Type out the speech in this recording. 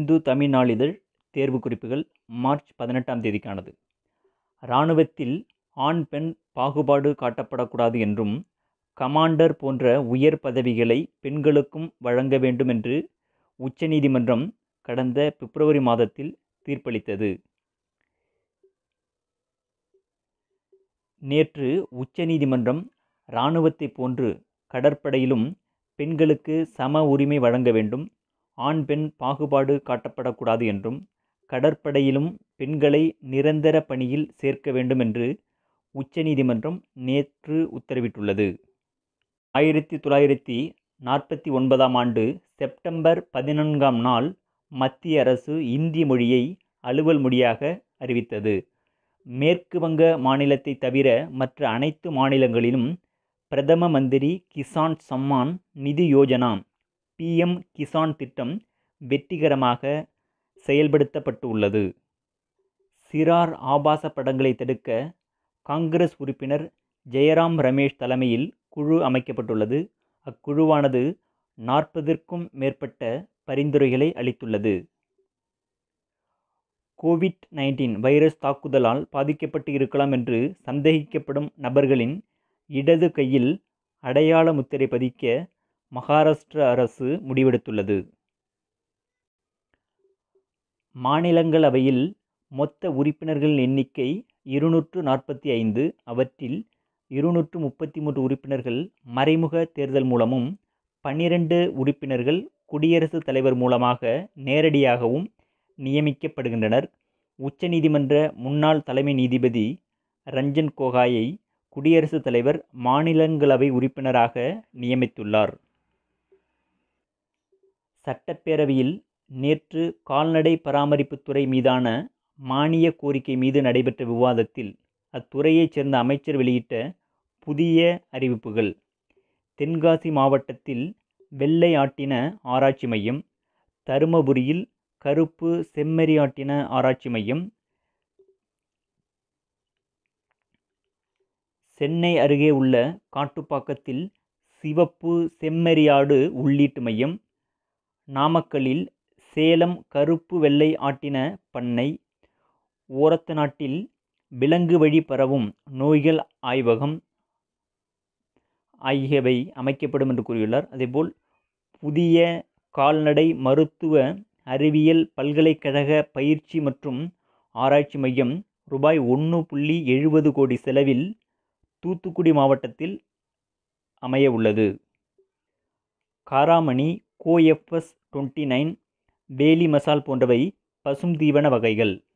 இந்து தமிழ் நாளிதழ் தேர்வு குறிப்புகள் மார்ச் பதினெட்டாம் தேதிக்கானது இராணுவத்தில் ஆண் பெண் பாகுபாடு காட்டப்படக்கூடாது என்றும் கமாண்டர் போன்ற உயர் பதவிகளை பெண்களுக்கும் வழங்க வேண்டும் என்று உச்சநீதிமன்றம் கடந்த பிப்ரவரி மாதத்தில் தீர்ப்பளித்தது நேற்று உச்சநீதிமன்றம் இராணுவத்தைப் போன்று கடற்படையிலும் பெண்களுக்கு சம உரிமை வழங்க வேண்டும் ஆண் பெண் பாகுபாடு காட்டப்படக்கூடாது என்றும் கடற்படையிலும் பெண்களை நிரந்தர பணியில் சேர்க்க வேண்டும் என்று உச்சநீதிமன்றம் நேற்று உத்தரவிட்டுள்ளது ஆயிரத்தி தொள்ளாயிரத்தி நாற்பத்தி ஒன்பதாம் ஆண்டு செப்டம்பர் பதினான்காம் நாள் மத்திய அரசு இந்தி மொழியை அலுவல் மொழியாக அறிவித்தது மேற்கு வங்க மாநிலத்தை தவிர மற்ற அனைத்து மாநிலங்களிலும் பிரதம மந்திரி கிசான் சம்மான் நிதி யோஜனா பிஎம் கிசான் திட்டம் வெற்றிகரமாக செயல்படுத்தப்பட்டு உள்ளது சிறார் ஆபாச படங்களை தடுக்க காங்கிரஸ் உறுப்பினர் ஜெயராம் ரமேஷ் தலைமையில் குழு அமைக்கப்பட்டுள்ளது அக்குழுவானது நாற்பதற்கும் மேற்பட்ட பரிந்துரைகளை அளித்துள்ளது கோவிட் நைன்டீன் வைரஸ் தாக்குதலால் பாதிக்கப்பட்டு இருக்கலாம் என்று சந்தேகிக்கப்படும் நபர்களின் இடது கையில் அடையாள முத்திரை பதிக்க மகாராஷ்டிர அரசு முடிவெடுத்துள்ளது மாநிலங்களவையில் மொத்த உறுப்பினர்கள் எண்ணிக்கை இருநூற்று நாற்பத்தி ஐந்து அவற்றில் இருநூற்று முப்பத்தி மூன்று உறுப்பினர்கள் மறைமுக தேர்தல் மூலமும் பன்னிரண்டு உறுப்பினர்கள் குடியரசுத் தலைவர் மூலமாக நேரடியாகவும் நியமிக்கப்படுகின்றனர் உச்சநீதிமன்ற முன்னாள் தலைமை நீதிபதி ரஞ்சன் கோகாயை குடியரசுத் தலைவர் மாநிலங்களவை உறுப்பினராக நியமித்துள்ளார் சட்டப்பேரவையில் நேற்று கால்நடை பராமரிப்புத்துறை மீதான மானிய கோரிக்கை மீது நடைபெற்ற விவாதத்தில் அத்துறையைச் சேர்ந்த அமைச்சர் வெளியிட்ட புதிய அறிவிப்புகள் தென்காசி மாவட்டத்தில் வெள்ளை ஆட்டின ஆராய்ச்சி மையம் தருமபுரியில் கருப்பு செம்மறியாட்டின ஆராய்ச்சி மையம் சென்னை அருகே உள்ள காட்டுப்பாக்கத்தில் சிவப்பு செம்மறியாடு உள்ளீட்டு மையம் நாமக்கல்லில் சேலம் கருப்பு வெள்ளை ஆட்டின பண்ணை ஓரத்த நாட்டில் விலங்கு வழி பரவும் நோய்கள் ஆய்வகம் ஆகியவை அமைக்கப்படும் என்று கூறியுள்ளார் அதேபோல் புதிய கால்நடை மருத்துவ அறிவியல் பல்கலைக்கழக பயிற்சி மற்றும் ஆராய்ச்சி மையம் ரூபாய் ஒன்று புள்ளி எழுபது கோடி செலவில் தூத்துக்குடி மாவட்டத்தில் அமைய உள்ளது காராமணி கோஎஃப்எஸ் டுவெண்ட்டி நைன் வேலி மசால் போன்றவை பசும் தீவன வகைகள்